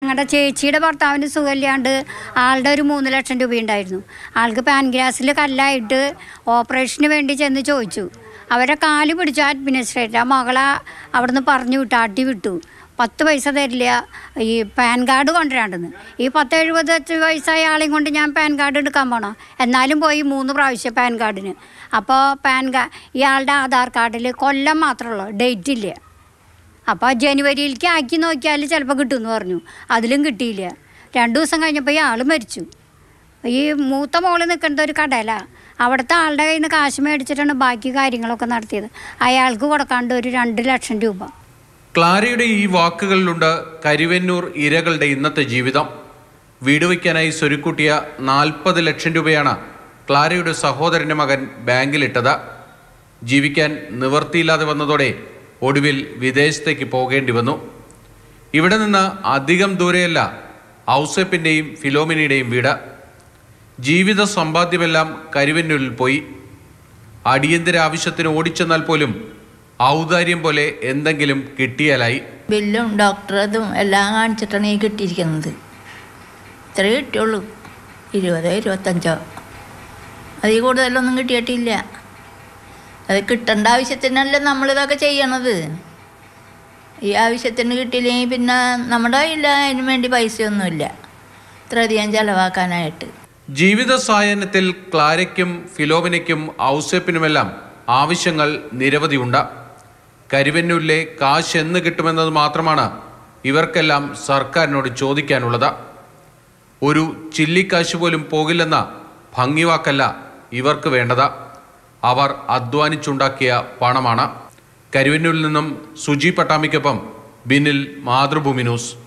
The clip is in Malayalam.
ഞങ്ങളുടെ ചേച്ചിയുടെ ഭർത്താവിന് സുഖമില്ലാണ്ട് ആളുടെ ഒരു മൂന്ന് ലക്ഷം രൂപ ഉണ്ടായിരുന്നു ആൾക്ക് പാൻഗ്രാസിൽ കല്ലായിട്ട് ഓപ്പറേഷന് വേണ്ടി ചെന്ന് ചോദിച്ചു അവരെ കാല് പിടിച്ചു അഡ്മിനിസ്ട്രേറ്റർ ആ മകളെ അവിടുന്ന് പറഞ്ഞു വിട്ടു അടി വിട്ടു പത്ത് പൈസ തരില്ല ഈ പാൻ കാർഡ് കൊണ്ടുവരാണ്ടെന്ന് ഈ പത്ത് എഴുപത് വയസ്സായ ആളെയും കൊണ്ട് ഞാൻ പാൻ കാർഡ് എടുക്കാൻ പോകണം എന്നാലും പോയി മൂന്ന് പ്രാവശ്യം പാൻ കാർഡിന് അപ്പോൾ പാൻ കാ ഇയാളുടെ ആധാർ കാർഡിൽ കൊല്ലം മാത്രമുള്ളൂ ഡേറ്റ് ഇല്ല അപ്പോൾ ജനുവരിയിലേക്ക് ആക്കി നോക്കിയാൽ ചിലപ്പോൾ കിട്ടുമെന്ന് പറഞ്ഞു അതിലും കിട്ടിയില്ല രണ്ട് ദിവസം കഴിഞ്ഞപ്പോൾ ഈ ആൾ മരിച്ചു ഈ മൂത്ത മോള് നിൽക്കുന്നത് ഒരു കടയിലാണ് അവിടുത്തെ ആളുടെ കയ്യിൽ നിന്ന് കാശ് മേടിച്ചിട്ടാണ് ബാക്കി കാര്യങ്ങളൊക്കെ നടത്തിയത് അയാൾക്ക് കൊടുക്കാണ്ട് ഒരു രണ്ട് ലക്ഷം രൂപ ക്ലാരയുടെ ഈ വാക്കുകളിലുണ്ട് കരുവന്നൂർ ഇരകളുടെ ഇന്നത്തെ ജീവിതം വീട് വയ്ക്കാനായി സ്വരുക്കൂട്ടിയ നാൽപ്പത് ലക്ഷം രൂപയാണ് ക്ലാരയുടെ സഹോദരൻ്റെ മകൻ ബാങ്കിലിട്ടത് ജീവിക്കാൻ നിവർത്തിയില്ലാതെ വന്നതോടെ ഒടുവിൽ വിദേശത്തേക്ക് പോകേണ്ടി വന്നു ഇവിടെ നിന്ന് അധികം ദൂരെയല്ല ഔസേപ്പിൻ്റെയും ഫിലോമിനയുടെയും വീട് ജീവിത സമ്പാദ്യമെല്ലാം കരുവന്നൂരിൽ പോയി അടിയന്തര ആവശ്യത്തിന് ഓടിച്ചെന്നാൽ പോലും ഔദാര്യം പോലെ എന്തെങ്കിലും കിട്ടിയാലായി ബില്ലും ഡോക്ടറതും എല്ലാം കാണിച്ചിട്ടാണ് ഈ കിട്ടിയിരിക്കുന്നത് ഇത്രയേ കിട്ടിയുള്ളൂ ഇരുപതോ ഇരുപത്തഞ്ചോ അതിൽ കൂടുതലൊന്നും കിട്ടിയിട്ടില്ല അത് കിട്ടേണ്ട ആവശ്യത്തിനല്ലേ നമ്മളിതൊക്കെ ചെയ്യണത് ഈ ആവശ്യത്തിന് കിട്ടിയില്ലെങ്കിൽ പിന്നെ നമ്മുടെ കയ്യിൽ അതിന് വേണ്ടി പൈസയൊന്നുമില്ല ഇത്രയധികം ചിലവാക്കാനായിട്ട് ജീവിത സായാഹ്നത്തിൽ ക്ലാരയ്ക്കും ഫിലോമിനയ്ക്കും ഔസേപ്പിനുമെല്ലാം ആവശ്യങ്ങൾ നിരവധിയുണ്ട് കരുവന്നൂരിലെ കാശ് എന്ന് കിട്ടുമെന്നത് മാത്രമാണ് ഇവർക്കെല്ലാം സർക്കാരിനോട് ചോദിക്കാനുള്ളത് ഒരു ചില്ലിക്കാശ് പോലും പോകില്ലെന്ന ഭംഗിവാക്കല്ല ഇവർക്ക് വേണ്ടത് അവർ അധ്വാനിച്ചുണ്ടാക്കിയ പണമാണ് കരുവന്നൂരിൽ നിന്നും സുജി പട്ടാമിക്കൊപ്പം ബിനിൽ മാതൃഭൂമി ന്യൂസ്